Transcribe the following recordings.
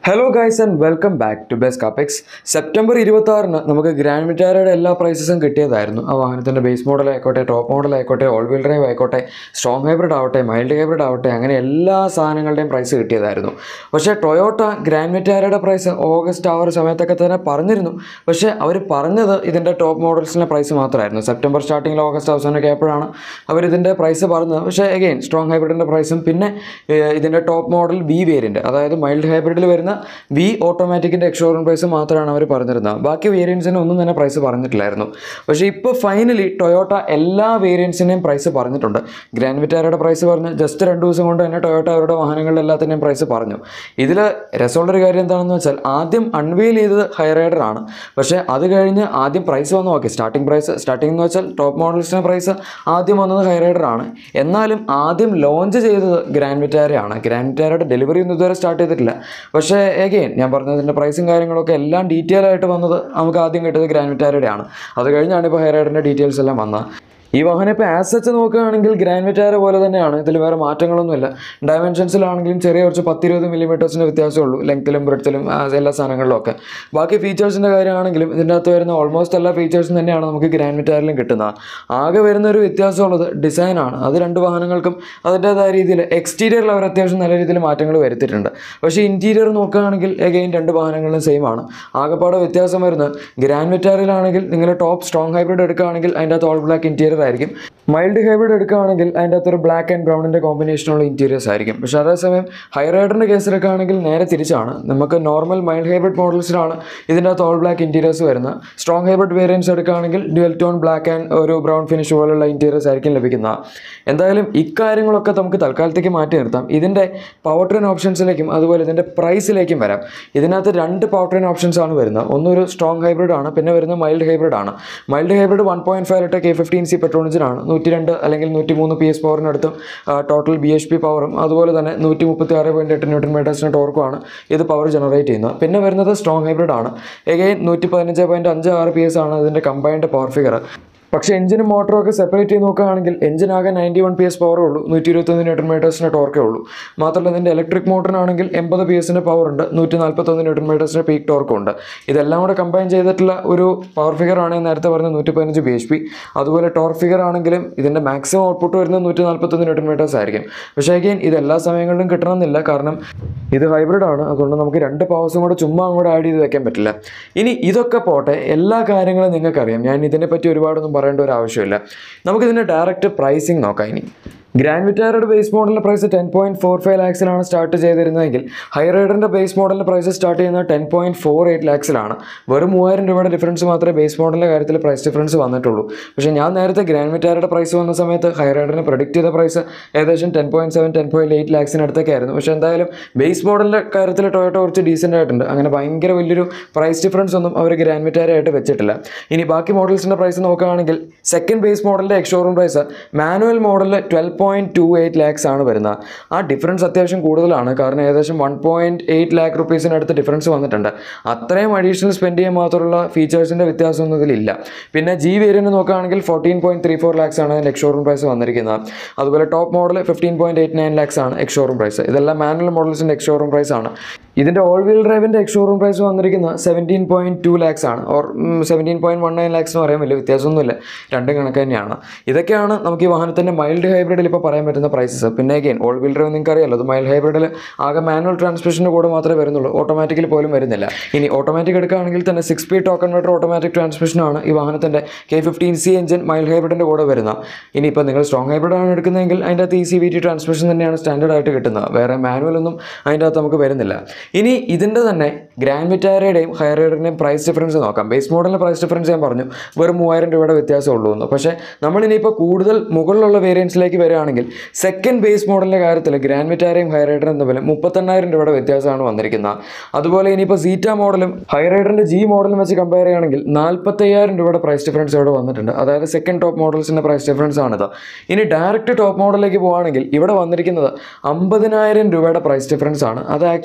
hello guys and welcome back to best capex September ഇരുപത്തി ആറിന് നമുക്ക് ഗ്രാൻഡ് വിറ്റാരയുടെ എല്ലാ പ്രൈസസും കിട്ടിയതായിരുന്നു ആ വാഹനത്തിൻ്റെ ബേസ് മോഡൽ ആയിക്കോട്ടെ ടോപ്പ് മോഡൽ ആയിക്കോട്ടെ ഓൾ വീൽ ഡ്രൈവ് ആയിക്കോട്ടെ സ്ട്രോങ് ഹൈബ്രിഡ് ആവട്ടെ മൈൽഡ് ഹൈബ്രിഡ് ആവട്ടെ അങ്ങനെ എല്ലാ സാധനങ്ങളുടെയും പ്രൈസ് കിട്ടിയതായിരുന്നു പക്ഷേ ടൊയോട്ട ഗ്രാൻഡ് വിറ്റാരയുടെ പ്രൈസ് ഓഗസ്റ്റ് ആ ഒരു സമയത്തൊക്കെ തന്നെ പറഞ്ഞിരുന്നു പക്ഷേ അവർ പറഞ്ഞത് ഇതിൻ്റെ ടോപ്പ് മോഡൽസിൻ്റെ പ്രൈസ് മാത്രമായിരുന്നു സെപ്റ്റംബർ സ്റ്റാർട്ടിങ്ങിൽ ഓഗസ്റ്റ് അവസാനമൊക്കെ ആയപ്പോഴാണ് അവർ ഇതിൻ്റെ പ്രൈസ് പറഞ്ഞത് പക്ഷേ എഗെയിൻ സ്ട്രോങ് ഹൈബ്രിഡിൻ്റെ പ്രൈസും പിന്നെ ഏഹ്, ഇതിൻ്റെ ടോപ്പ് മോഡൽ ബി വേരിയൻറ്റ് അതായത് മൈൽഡ് ഹൈബ്രിഡിൽ വരുന്ന വി ഓട്ടോമാറ്റിക്കിൻ്റെ എക്സ്ഷോറൂം പ്രൈസ് മാത്രമാണ് അവർ പറഞ്ഞിരുന്നത് ബാക്കി വേരിയൻസിന് ഒന്നും തന്നെ പ്രൈസ് പറഞ്ഞിട്ടില്ലായിരുന്നു പക്ഷേ ഇപ്പോൾ ഫൈനലി ടൊയോട്ട എല്ലാ വേരിയൻസിൻ്റെയും പ്രൈസ് പറഞ്ഞിട്ടുണ്ട് ഗ്രാൻഡ് വിറ്റാരയുടെ പ്രൈസ് പറഞ്ഞ് ജസ്റ്റ് രണ്ട് ദിവസം കൊണ്ട് തന്നെ ടൊയോട്ട അവരുടെ വാഹനങ്ങളുടെ എല്ലാത്തിൻ്റെയും പ്രൈസ് പറഞ്ഞു ഇതിൽ രസമുള്ളൊരു കാര്യം എന്താണെന്ന് വെച്ചാൽ ആദ്യം അൺവെയിൽ ചെയ്തത് ഹൈറൈഡർ ആണ് പക്ഷേ അത് കഴിഞ്ഞ് ആദ്യം പ്രൈസ് വന്നു ഓക്കെ സ്റ്റാർട്ടിംഗ് പ്രൈസ് സ്റ്റാർട്ടിംഗ് എന്ന് വെച്ചാൽ ടോപ്പ് മോഡൽസിൻ്റെ പ്രൈസ് ആദ്യം വന്നത് ഹൈറൈഡർ ആണ് എന്നാലും ആദ്യം ലോഞ്ച് ചെയ്തത് ഗ്രാൻഡ് വിറ്റാരയാണ് ഗ്രാൻഡ് വിറ്റാരയുടെ ഡെലിവറി ഒന്നും ഇതുവരെ സ്റ്റാർട്ട് ചെയ്തിട്ടില്ല പക്ഷേ എഗെയിൻ ഞാൻ പറഞ്ഞതിൻ്റെ പ്രൈസും കാര്യങ്ങളൊക്കെ എല്ലാം ഡീറ്റെയിൽ ആയിട്ട് വന്നത് നമുക്ക് ആദ്യം കിട്ടിയത് ഗ്രാൻഡ് വിറ്റാരയുടെ ആണ് അത് കഴിഞ്ഞാണ് ഇപ്പോൾ ഹൈറൈഡറിൻ്റെ ഡീറ്റെയിൽസ് എല്ലാം വന്നത് ഈ വാഹനം ഇപ്പോൾ ആസച്ച് നോക്കുകയാണെങ്കിൽ ഗ്രാൻഡ് വിറ്റാര പോലെ തന്നെയാണ് ഇതിൽ വേറെ മാറ്റങ്ങളൊന്നുമില്ല ഡയമെൻഷൻസിലാണെങ്കിലും ചെറിയ കുറച്ച് പത്തിരുപത് മില്ലിമീറ്റേഴ്സിൻ്റെ വ്യത്യാസമുള്ളൂ ലെങ്ത്തിലും ബ്രെഡ്ത്തിലും എല്ലാ സാധനങ്ങളിലും ഒക്കെ ബാക്കി ഫീച്ചേഴ്സിൻ്റെ കാര്യമാണെങ്കിലും ഇതിൻ്റെ അകത്ത് വരുന്ന ഓൾമോസ്റ്റ് എല്ലാ ഫീച്ചേഴ്സും തന്നെയാണ് നമുക്ക് ഗ്രാൻഡ് വിറ്റാരിലും കിട്ടുന്നത് ആകെ വരുന്ന ഒരു വ്യത്യാസമുള്ളത് ഡിസൈനാണ് അത് രണ്ട് വാഹനങ്ങൾക്കും അതിൻ്റേതായ രീതിയിൽ എക്സ്റ്റീരിയറിൽ അവർ അത്യാവശ്യം നല്ല രീതിയിൽ മാറ്റങ്ങൾ വരുത്തിയിട്ടുണ്ട് പക്ഷേ ഇൻറ്റീരിയർ നോക്കുകയാണെങ്കിൽ എഗെയിൻ രണ്ട് വാഹനങ്ങളും സെയിം ആണ് ആകെപ്പാടെ വ്യത്യാസം വരുന്നത് ഗ്രാൻഡ് വിറ്റാറിലാണെങ്കിൽ നിങ്ങൾ ടോപ്പ് സ്ട്രോങ് ഹൈബ്രിഡ് എടുക്കുകയാണെങ്കിൽ അതിൻ്റെ അകത്ത് ഓൾ ബ്ലാക്ക് ഇൻറ്റീരിയർ ആയിരിക്കും മൈൽഡ് ഹൈബ്രിഡ് എടുക്കുകയാണെങ്കിൽ അതിൻ്റെ അകത്ത് ഒരു ബ്ലാക്ക് ആൻഡ് ബ്രൗണിൻ്റെ കോമ്പിനേഷനുള്ള ഇൻറ്റീരിയേഴ്സ് ആയിരിക്കും പക്ഷേ അതേസമയം ഹൈ റൈഡറിൻ്റെ കേസിലൊക്കെ ആണെങ്കിൽ നേരെ തിരിച്ചാണ് നമുക്ക് നോർമൽ മൈൽഡ് ഹൈബ്രിഡ് മോഡൽസിലാണ് ഇതിൻ്റെ അകത്ത് ഓൾ ബ്ലാക്ക് ഇൻറ്റീരിയേഴ്സ് വരുന്നത് സ്ട്രോങ് ഹൈബ്രിഡ് വേരിയൻസ് എടുക്കുകയാണെങ്കിൽ ഡ്യുവൽ ടോൺ ബ്ലാക്ക് ആൻഡ് ഒരു ബ്രൗൺ ഫിനിഷ് പോലുള്ള ഇൻറ്റീരിയേഴ്സ് ആയിരിക്കും ലഭിക്കുന്നത് എന്തായാലും ഇക്കാര്യങ്ങളൊക്കെ നമുക്ക് തൽക്കാലത്തേക്ക് മാറ്റി നിർത്താം ഇതിൻ്റെ പവർ ട്രെയിൻ ഓപ്ഷൻസിലേക്കും അതുപോലെ ഇതിൻ്റെ പ്രൈസിലേക്കും വരാം ഇതിനകത്ത് രണ്ട് പവർ ട്രെയിൻ ഓപ്ഷൻസ് ആണ് വരുന്നത് ഒന്നൊരു സ്ട്രോങ് ഹൈബ്രിഡ് ആണ് പിന്നെ വരുന്നത് മൈൽഡ് ഹൈബ്രിഡ് ആണ് mild hybrid one point five litre K fifteen C petrol എഞ്ചിനാണ് നൂറ്റി രണ്ട് അല്ലെങ്കിൽ നൂറ്റി മൂന്ന് പി എസ് പവറിനടുത്ത് ടോട്ടൽ ബി എച്ച് പി പവറും അതുപോലെ തന്നെ നൂറ്റി മുപ്പത്തി ആറ് പോയിൻറ്റ് എട്ട് ന്യൂട്ടൺ മീറ്റേഴ്സിന് ടോർക്കുമാണ് ഇത് പവർ ജനറേറ്റ് ചെയ്യുന്നത് പിന്നെ വരുന്നത് സ്ട്രോങ് ഹൈബ്രിഡ് ആണ് എഗെയിൻ നൂറ്റി പതിനഞ്ച് പോയിൻറ്റ് അഞ്ച് ആറ് പി എസ് ആണ് ഇതിൻ്റെ കമ്പൈൻഡ് പവർ ഫിഗർ പക്ഷേ എഞ്ചിനും മോട്ടറും ഒക്കെ സെപ്പറേറ്റ് ചെയ്ത് നോക്കുകയാണെങ്കിൽ എഞ്ചിനാകെ നയൻറ്റി വൺ പി എസ് പവറേ ഉള്ളൂ നൂറ്റി ഇരുപത്തൊന്ന് ന്യൂട്ടൺ മീറ്റേഴ്സിൻ്റെ ടോർക്കേ ഉള്ളൂ മാത്രമല്ല ഇതിൻ്റെ ഇലക്ട്രിക് മോട്ടറിനാണെങ്കിൽ എൺപത് പി എസിൻ്റെ പവർ ഉണ്ട് നൂറ്റി നാൽപ്പത്തൊന്ന് ന്യൂട്ടൺ മീറ്റേഴ്സിൻ്റെ പീക്ക് ടോർക്കും ഉണ്ട് ഇതെല്ലാം കൂടെ കമ്പൈൻ ചെയ്തിട്ടുള്ള ഒരു പവർ ഫിഗർ ആണ് ഞാൻ നേരത്തെ പറഞ്ഞ നൂറ്റി പതിനഞ്ച് ബി എച്ച് പി അതുപോലെ ടോർക്ക് ഫിഗർ ആണെങ്കിലും ഇതിൻ്റെ മാക്സിമം ഔട്ട്പുട്ട് വരുന്നത് നൂറ്റി നാൽപ്പത്തൊന്ന് ന്യൂട്ടൺ മീറ്റേഴ്സ് ആയിരിക്കും പക്ഷേ അഗെയിൻ ഇത് എല്ലാ സമയങ്ങളിലും കിട്ടണമെന്നില്ല കാരണം ഇത് ഹൈബ്രിഡ് ആണ് അതുകൊണ്ട് നമുക്ക് രണ്ട് പവേഴ്സും കൂടെ ചുമ്മാ അങ്ങോട്ട് ആഡ് ചെയ്ത് വെക്കാൻ പറ്റില്ല ഇനി ഇതൊക്കെ പോട്ടെ എല്ലാ കാര്യങ്ങളും നിങ്ങൾക്കറിയാം ഞാൻ ഇതിനെപ്പറ്റി ഒരുപാടൊന്നും പറയേണ്ട ഒരു ആവശ്യമില്ല നമുക്കിതിൻ്റെ ഡയറക്റ്റ് പ്രൈസിങ് നോക്കാം ഇനി ഗ്രാൻഡ് വിറ്റാരയുടെ ബേസ് മോഡലിൻ്റെ price ten point four five ലാക്സിലാണ് സ്റ്റാർട്ട് ചെയ്തിരുന്നതെങ്കിൽ ഹൈ റൈഡറിൻ്റെ ബേസ് മോഡലിൻ്റെ പ്രൈസ് സ്റ്റാർട്ട് ചെയ്യുന്നത് ടെൻ പോയിൻറ്റ് ഫോർ എയ്റ്റ് ലാക്സിലാണ് വെറും മൂവായിരം രൂപയുടെ ഡിഫറൻസ് മാത്രമേ ബേസ് മോഡലിൻ്റെ കാര്യത്തിൽ പ്രൈസ് ഡിഫറൻസ് വന്നിട്ടുള്ളൂ പക്ഷേ ഞാൻ നേരത്തെ ഗ്രാൻഡ് വിറ്റാരയുടെ പ്രൈസ് വന്ന സമയത്ത് ഹൈ റൈഡറിന് പ്രൊഡിക്റ്റ് ചെയ്ത പ്രൈസ് ഏകദേശം ten point seven ten point eight ലാക്സിനടുത്തൊക്കെയായിരുന്നു പക്ഷേ എന്തായാലും ബേസ് മോഡലിൻ്റെ കാര്യത്തിൽ ടൊയോട്ട കുറച്ച് ഡീസൻ്റ് ആയിട്ടുണ്ട് അങ്ങനെ ഭയങ്കര വലിയൊരു പ്രൈസ് ഡിഫറൻസ് ഒന്നും അവർ ഗ്രാൻഡ് വിറ്റാരയായിട്ട് വെച്ചിട്ടില്ല ഇനി ബാക്കി മോഡൽസിൻ്റെ പ്രൈസ് നോക്കുകയാണെങ്കിൽ സെക്കൻഡ് ബേസ് മോഡലിൻ്റെ എക്സ്ഷോറൂം പ്രൈസ് മാനുവൽ മോഡലിൽ twelve point two eight lakhs ആണ് വരുന്നത് ആ ഡിഫറൻസ് അത്യാവശ്യം കൂടുതലാണ് കാരണം ഏകദേശം വൺ പോയിൻറ്റ് എയ്റ്റ് ലാക്ക് റുപ്പീസിനടുത്ത് ഡിഫറൻസ് വന്നിട്ടുണ്ട് അത്രയും അഡീഷണൽ സ്പെൻഡ് ചെയ്യാൻ മാത്രമുള്ള ഫീച്ചേഴ്സിൻ്റെ വ്യത്യാസമൊന്നും ഇതിലില്ല പിന്നെ ജി വേരിയൻറ്റ് നോക്കുകയാണെങ്കിൽ fourteen point three four lakhs ആണ് അതിൻ്റെ എക്സ്ഷോറൂം പ്രൈസ് വന്നിരിക്കുന്നത് അതുപോലെ top model fifteen point eight nine lakhs ആണ് എക്സ്ഷോറൂം പ്രൈസ് ഇതെല്ലാം മാനുവൽ മോഡൽസിൻ്റെ എക്സ്ഷോറൂം പ്രൈസ് ആണ് ഇതിൻ്റെ ഓൾ വീൽ ഡ്രൈവിൻ്റെ എക്സ്ഷോറൂം പ്രൈസ് വന്നിരിക്കുന്നത് സെവൻറ്റീൻ പോയിൻറ്റ് ടു ലാക്സ് ആണ് or seventeen point one nine lakhs എന്ന് പറയാൻ വലിയ വ്യത്യാസമൊന്നുമില്ല രണ്ടും കണക്ക് തന്നെയാണ് ഇതൊക്കെയാണ് നമുക്ക് ഈ വാഹനത്തിൻ്റെ മൈൽഡ് ഹൈബ്രിഡിൽ ഇപ്പോൾ പറയാൻ പറ്റുന്ന പ്രൈസസ് പിന്നെ അഗെയിൻ ഓൾ വീൽ ഡ്രൈവ് നിങ്ങൾക്ക് അറിയാലോ അത് മൈൽഡ് ഹൈബ്രിഡിൽ ആകെ മാനുവൽ ട്രാൻസ്മിഷൻ്റെ കൂടെ മാത്രമേ വരുന്നുള്ളൂ ഓട്ടോമാറ്റിക്കൽ പോലും വരുന്നില്ല ഇനി ഓട്ടോമാറ്റിക് എടുക്കുകയാണെങ്കിൽ തന്നെ six speed token converter automatic ട്രാൻസ്മിഷനാണ് ഈ വാഹനത്തിൻ്റെ K fifteen C engine mild ഹൈബ്രിഡിൻ്റെ കൂടെ വരുന്നത് ഇനിയിപ്പോൾ നിങ്ങൾ സ്ട്രോങ് ഹൈബ്രിഡ് ആണ് എടുക്കുന്നതെങ്കിൽ അതിൻ്റെ അകത്ത് E C V T transmission തന്നെയാണ് സ്റ്റാൻഡേർഡ് ആയിട്ട് കിട്ടുന്നത് വേറെ മാനുവൽ ഒന്നും അതിൻ്റെ അകത്ത് നമുക്ക് വരുന്നില്ല ഇനി ഇതിൻ്റെ തന്നെ ഗ്രാൻഡ് വിറ്റാരയുടെയും ഹൈറൈഡറിൻ്റെയും പ്രൈസ് ഡിഫറൻസ് നോക്കാം ബേസ് മോഡലിൻ്റെ പ്രൈസ് ഡിഫറൻസ് ഞാൻ പറഞ്ഞു വെറും മൂവായിരം രൂപയുടെ വ്യത്യാസമുള്ളൂ എന്ന് പക്ഷേ നമ്മളിനിയിപ്പോൾ കൂടുതൽ മുകളിലുള്ള വേരിയൻസിലേക്ക് വരികയാണെങ്കിൽ സെക്കൻഡ് ബേസ് മോഡലിൻ്റെ കാര്യത്തിൽ ഗ്രാൻഡ് വിറ്റാരയും ഹൈറൈഡറും തമ്മിൽ മുപ്പത്തെണ്ണായിരം രൂപയുടെ വ്യത്യാസമാണ് വന്നിരിക്കുന്നത് അതുപോലെ ഇനിയിപ്പോൾ സീറ്റ മോഡലും ഹൈറൈഡറിൻ്റെ ജി മോഡലും വെച്ച് കമ്പയർ ചെയ്യുകയാണെങ്കിൽ നാൽപ്പത്തയ്യായിരം രൂപയുടെ പ്രൈസ് ഡിഫറൻസ് ഇവിടെ വന്നിട്ടുണ്ട് അതായത് സെക്കൻഡ് ടോപ്പ് മോഡൽസിൻ്റെ പ്രൈസ് ഡിഫറൻസ് ആണിത് ഇനി ഡയറക്റ്റ് ടോപ്പ് മോഡലിലേക്ക് പോവുകയാണെങ്കിൽ ഇവിടെ വന്നിരിക്കുന്നത് അമ്പതിനായിരം രൂപയുടെ പ്രൈസ് ഡിഫറൻസ് ആണ് അത് ആക്ച്വലി കുറച്ച്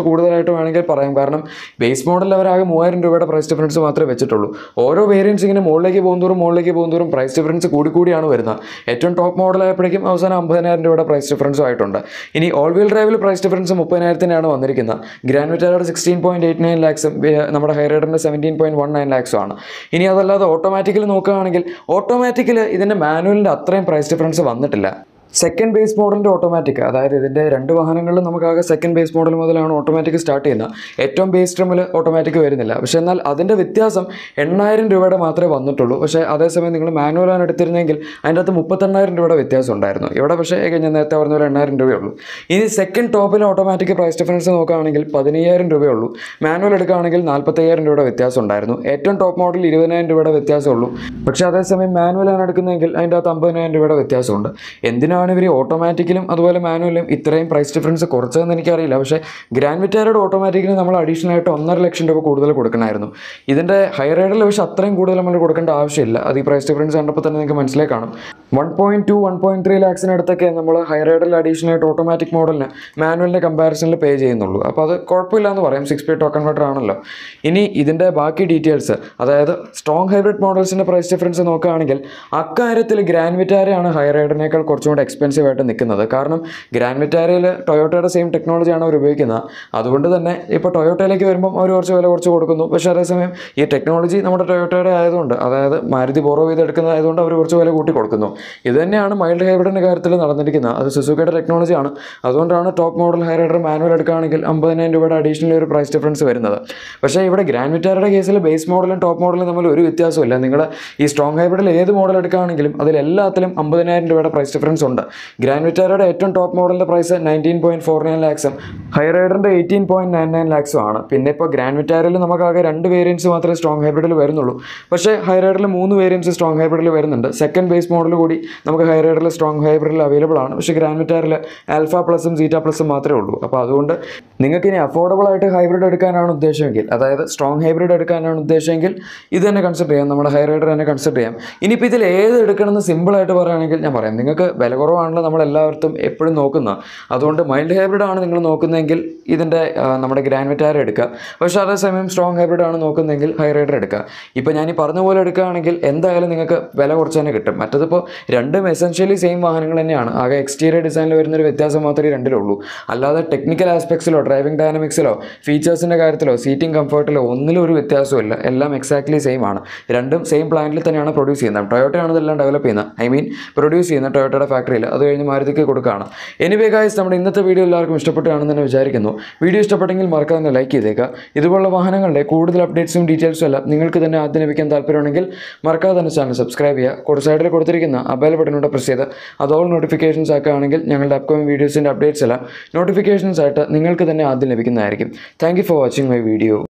കൂടുതലായിട്ട് വേണമെങ്കിൽ പറയാം കാരണം ബേസ് മോഡലിൽ അവരാകെ മൂവായിരം രൂപയുടെ പ്രൈസ് ഡിഫറൻസ് മാത്രമേ വെച്ചിട്ടുള്ളൂ ഓരോ വേരിയൻസ് ഇങ്ങനെ മുകളിലേക്ക് പോകുന്തോറും മുകളിലേക്ക് പോകുന്തോറും പ്രൈസ് ഡിഫറൻസ് കൂടി കൂടിയാണ് വരുന്നത് ഏറ്റവും ടോപ്പ് മോഡൽ ആയപ്പോഴേക്കും അവസാനം അമ്പതിനായിരം രൂപയുടെ പ്രൈസ് ഡിഫറൻസും ആയിട്ടുണ്ട് ഇനി ഓൾ വീൽ ഡ്രൈവിൽ പ്രൈസ് ഡിഫറൻസ് മുപ്പതിനായിരത്തിനാണ് വന്നിരിക്കുന്നത് ഗ്രാൻഡ് വിറ്റാരയുടെ സിക്സ്റ്റീൻ പോയിന്റ് എയ്റ്റ് നയൻ ലാക്സും നമ്മുടെ ഹൈറൈഡറിൻ്റെ സെവൻറ്റീൻ പോയിന്റ് വൺ നയൻ ലാക്സും ആണ് ഇനി അതല്ലാതെ ഓട്ടോമാറ്റിക്കൽ നോക്കുകയാണെങ്കിൽ ഓട്ടോമാറ്റിക്കൽ ഇതിൻ്റെ മാനുവലിൻ്റെ അത്രയും പ്രൈസ് ഡിഫറൻസ് വന്നിട്ടില്ല സെക്കൻഡ് ബേസ് മോഡലിൻ്റെ ഓട്ടോമാറ്റിക് അതായത് ഇതിൻ്റെ രണ്ട് വാഹനങ്ങളിലും നമുക്കാകെ സെക്കൻഡ് ബേസ് മോഡൽ മുതലാണ് ഓട്ടോമാറ്റിക് സ്റ്റാർട്ട് ചെയ്യുന്നത് ഏറ്റവും ബേസ് ട്രിമിൽ ഓട്ടോമാറ്റിക് വരുന്നില്ല പക്ഷേ എന്നാൽ അതിൻ്റെ വ്യത്യാസം എണ്ണായിരം രൂപയുടെ മാത്രമേ വന്നിട്ടുള്ളൂ പക്ഷേ അതേസമയം നിങ്ങൾ മാനുവലാണ് എടുത്തിരുന്നെങ്കിൽ അതിൻ്റെ അകത്ത് മുപ്പത്തെണ്ണായിരം രൂപയുടെ വ്യത്യാസം ഉണ്ടായിരുന്നു ഇവിടെ പക്ഷേ ഞാൻ നേരത്തെ പറഞ്ഞ പോലെ എണ്ണായിരം രൂപയുള്ളൂ ഇനി സെക്കൻഡ് ടോപ്പിൽ ഓട്ടോമാറ്റിക് പ്രൈസ് ഡിഫറൻസ് നോക്കുകയാണെങ്കിൽ പതിനയ്യായിരം രൂപയുള്ളൂ മാനുവൽ എടുക്കുകയാണെങ്കിൽ നാൽപ്പത്തയ്യായിരം രൂപയുടെ വ്യത്യാസം ഉണ്ടായിരുന്നു ഏറ്റവും ടോപ്പ് മോഡൽ ഇരുപതിനായിരം രൂപയുടെ വ്യത്യാസമുള്ളൂ പക്ഷേ അതേസമയം മാനുവലാണ് എടുക്കുന്നതെങ്കിൽ അതിൻ്റെ അകത്ത് അമ്പതിനായിരം രൂപയുടെ വ്യത്യാസമുണ്ട് എന്തിനാണ് ഇവർ ഓട്ടോമാറ്റിക്കലും അതുപോലെ മാനുവലും ഇത്രയും പ്രൈസ് ഡിഫറൻസ് കുറച്ചതെന്ന് എനിക്കറിയില്ല പക്ഷേ ഗ്രാൻഡ് വിറ്റാരയുടെ ഓട്ടോമാറ്റിക്കിന് നമ്മൾ അഡീഷണൽ ആയിട്ട് ഒന്നര ലക്ഷം രൂപ കൂടുതൽ കൊടുക്കണമായിരുന്നു ഇതിൻ്റെ ഹൈ റൈഡിൽ പക്ഷേ അത്രയും കൂടുതൽ നമ്മൾ കൊടുക്കേണ്ട ആവശ്യമില്ല അത് ഈ പ്രൈസ് ഡിഫറൻസ് കണ്ടപ്പോൾ തന്നെ നിങ്ങൾക്ക് മനസ്സിലായി കാണും one point two one point three ലാക്സിനടുത്തൊക്കെ നമ്മൾ ഹൈ റൈഡിൽ അഡീഷണൽ ആയിട്ട് ഓട്ടോമാറ്റിക് മോഡലിന് മാനുവലിൻ്റെ കമ്പാരിസണിൽ പേ ചെയ്യുന്നുള്ളൂ അപ്പോൾ അത് കുഴപ്പമില്ല എന്ന് പറയാം സിക്സ് പേ ടോക്കൺ കൺവെർട്ടർ ആണല്ലോ ഇനി ഇതിൻ്റെ ബാക്കി ഡീറ്റെയിൽസ് അതായത് സ്ട്രോങ് ഹൈബ്രിഡ് മോഡൽസിൻ്റെ പ്രൈസ് ഡിഫറൻസ് നോക്കുകയാണെങ്കിൽ അക്കാര്യത്തിൽ ഗ്രാൻഡ് വിറ്റാരയാണ് ഹൈ റൈഡറിനേക്കാൾ കുറച്ചും കൂടെ എക്സ്പെൻസീവ് ആയിട്ട് നിൽക്കുന്നത് കാരണം ഗ്രാൻഡ് വിറ്റാരയിൽ ടൊയോട്ടയുടെ സെയിം ടെക്നോളജിയാണ് അവർ ഉപയോഗിക്കുന്നത് അതുകൊണ്ട് തന്നെ ഇപ്പോൾ ടൊയോട്ടയിലേക്ക് വരുമ്പം അവർ കുറച്ച് വില കുറച്ച് കൊടുക്കുന്നു പക്ഷേ അതേസമയം ഈ ടെക്നോളജി നമ്മുടെ ടൊയോട്ടയുടെ ആയതുകൊണ്ട് അതായത് മാരുതി ബോറോ ചെയ്ത് എടുക്കുന്നതായതുകൊണ്ട് അവർ കുറച്ച് വില കൂട്ടി കൊടുക്കുന്നു ഇത് തന്നെയാണ് മൈൽഡ് ഹൈബ്രിഡിൻ്റെ കാര്യത്തിൽ നടന്നിരിക്കുന്നത് അത് സുസുക്കയുടെ ടെക്നോളജിയാണ് അതുകൊണ്ടാണ് top model Hyryder manual എടുക്കുകയാണെങ്കിൽ അമ്പതിനായിരം രൂപയുടെ അഡീഷണൽ ഒരു പ്രൈസ് ഡിഫറൻസ് വരുന്നത് പക്ഷേ ഇവിടെ ഗ്രാൻഡ് വിറ്റാരയുടെ കേസിൽ ബേസ് മോഡലും ടോപ്പ് മോഡലും തമ്മിൽ ഒരു വ്യത്യാസമില്ല നിങ്ങൾ ഈ സ്ട്രോങ് ഹൈബ്രിഡിൽ ഏത് മോഡൽ എടുക്കുകയാണെങ്കിലും അതിലെല്ലാത്തിലും അമ്പതിനായിരം രൂപയുടെ പ്രൈസ് ഡിഫറൻസ് ഉണ്ട് ഗ്രാൻഡ് വിറ്റാരയുടെ ഏറ്റവും ടോപ്പ് മോഡലിൻ്റെ price nineteen point four nine ലാക്സും ഹൈ റൈഡറിൻ്റെ എയ്റ്റീൻ പോയിന്റ് നയൻ നയൻ ലാക്സും ആണ് പിന്നെ ഇപ്പോൾ ഗ്രാൻഡ് വിറ്റാരയിൽ നമുക്കാകെ രണ്ട് വേരിയൻസ് മാത്രമേ സ്ട്രോങ് ഹൈബ്രിഡിൽ വരുന്നുള്ളൂ പക്ഷേ ഹൈ റൈഡറിൽ മൂന്ന് വേരിയൻസ് സ്ട്രോങ് ഹൈബ്രിഡിൽ വരുന്നുണ്ട് സെക്കൻഡ് ബേസ് മോഡൽ കൂടി നമുക്ക് ഹൈ റൈഡറിൽ സ്ട്രോങ് ഹൈബ്രിഡിൽ അവൈലബിൾ ആണ് പക്ഷേ ഗ്രാൻഡ് വിറ്റാറിൽ ആൽഫ പ്ലസും സീറ്റ പ്ലസും മാത്രമേ ഉള്ളൂ അപ്പോൾ അതുകൊണ്ട് നിങ്ങൾക്ക് ഇനി അഫോർഡബിൾ ആയിട്ട് ഹൈബ്രിഡ് എടുക്കാനാണ് ഉദ്ദേശമെങ്കിൽ അതായത് സ്ട്രോങ് ഹൈബ്രിഡ് എടുക്കാനാണ് ഉദ്ദേശമെങ്കിൽ ഇത് തന്നെ കൺസിഡർ ചെയ്യാം നമ്മുടെ ഹൈ റൈഡർ തന്നെ കൺസിഡർ ചെയ്യാം ഇനിയിപ്പോൾ ഇതിൽ ഏത് എടുക്കണമെന്ന് സിമ്പിളായിട്ട് പറയുകയാണെങ്കിൽ ഞാൻ പറയാം നിങ്ങൾക്ക് വില കുറവാണല്ലോ നമ്മൾ എല്ലാവർക്കും എപ്പോഴും നോക്കുന്ന അതുകൊണ്ട് മൈൽഡ് ഹൈബ്രിഡ് ആണ് നിങ്ങൾ നോക്കുന്നതെങ്കിൽ ഇതിൻ്റെ ആ, നമ്മുടെ ഗ്രാൻഡ് വിറ്റാര എടുക്കുക പക്ഷേ അതേസമയം സ്ട്രോങ് ഹൈബ്രിഡ് ആണ് നോക്കുന്നതെങ്കിൽ ഹൈ റൈഡർ എടുക്കുക ഇപ്പോൾ ഞാൻ ഈ പറഞ്ഞ പോലെ എടുക്കുകയാണെങ്കിൽ എന്തായാലും നിങ്ങൾക്ക് വില കുറച്ച് തന്നെ കിട്ടും മറ്റതിപ്പോൾ രണ്ടും എസെൻഷ്യലി സെയിം വാഹനങ്ങൾ തന്നെയാണ് ആകെ എക്സ്റ്റീരിയർ ഡിസൈനിൽ വരുന്നൊരു വ്യത്യാസം മാത്രമേ രണ്ടിലുള്ളൂ അല്ലാതെ ടെക്നിക്കൽ ആസ്പെക്ട്സിലോ ഡ്രൈവിംഗ് ഡൈനാമിക്സിലോ ഫീച്ചേഴ്സിൻ്റെ കാര്യത്തിലോ സീറ്റിംഗ് കംഫർട്ടിലോ ഒന്നിലും ഒരു വ്യത്യാസമില്ല എല്ലാം എക്സാക്ട്ലി സെയിം ആണ് രണ്ടും സെയിം പ്ലാന്റിൽ തന്നെയാണ് പ്രൊഡ്യൂസ് ചെയ്യുന്നത് ടൊയോട്ടയാണ് ഇതെല്ലാം ഡെവലപ്പ് ചെയ്യുന്നത് ഐ മീൻ പ്രൊഡ്യൂസ് ചെയ്യുന്ന ടൊയോട്ടയുടെ ഫാക്ടറിയിൽ അത് കഴിഞ്ഞ് മാരുതിക്ക് കൊടുക്കുകയാണ് എനിവേ ഗായ്സ് നമ്മുടെ ഇന്നത്തെ വീഡിയോ എല്ലാവർക്കും ഇഷ്ടപ്പെട്ടാണെന്ന് തന്നെ വിചാരിക്കുന്നു വീഡിയോ ഇഷ്ടപ്പെട്ടെങ്കിൽ മറക്കാതെ ലൈക്ക് ചെയ്തേക്കുക ഇതുപോലുള്ള വാഹനങ്ങളുടെ കൂടുതൽ അപ്ഡേറ്റ്സും ഡീറ്റെയിൽസും എല്ലാം നിങ്ങൾക്ക് തന്നെ ആദ്യം ലഭിക്കാൻ താല്പര്യമുണ്ടെങ്കിൽ മറക്കാതെ തന്നെ ചാനൽ സബ്സ്ക്രൈബ് ചെയ്യുക കുറച്ച് സൈഡിൽ കൊടുത്തിരിക്കുന്ന അബേൽ ബട്ടനോട് പ്രസ് ചെയ്ത് അത് ഓൾ നോട്ടിഫിക്കേഷൻസ് ആക്കുകയാണെങ്കിൽ ഞങ്ങളുടെ അപ്കമിംഗ് വീഡിയോസിൻ്റെ അപ്ഡേറ്റ്സ് എല്ലാം നോട്ടിഫിക്കേഷൻസ് ആയിട്ട് നിങ്ങൾക്ക് തന്നെ ആദ്യം ലഭിക്കുന്നതായിരിക്കും thank you for watching my video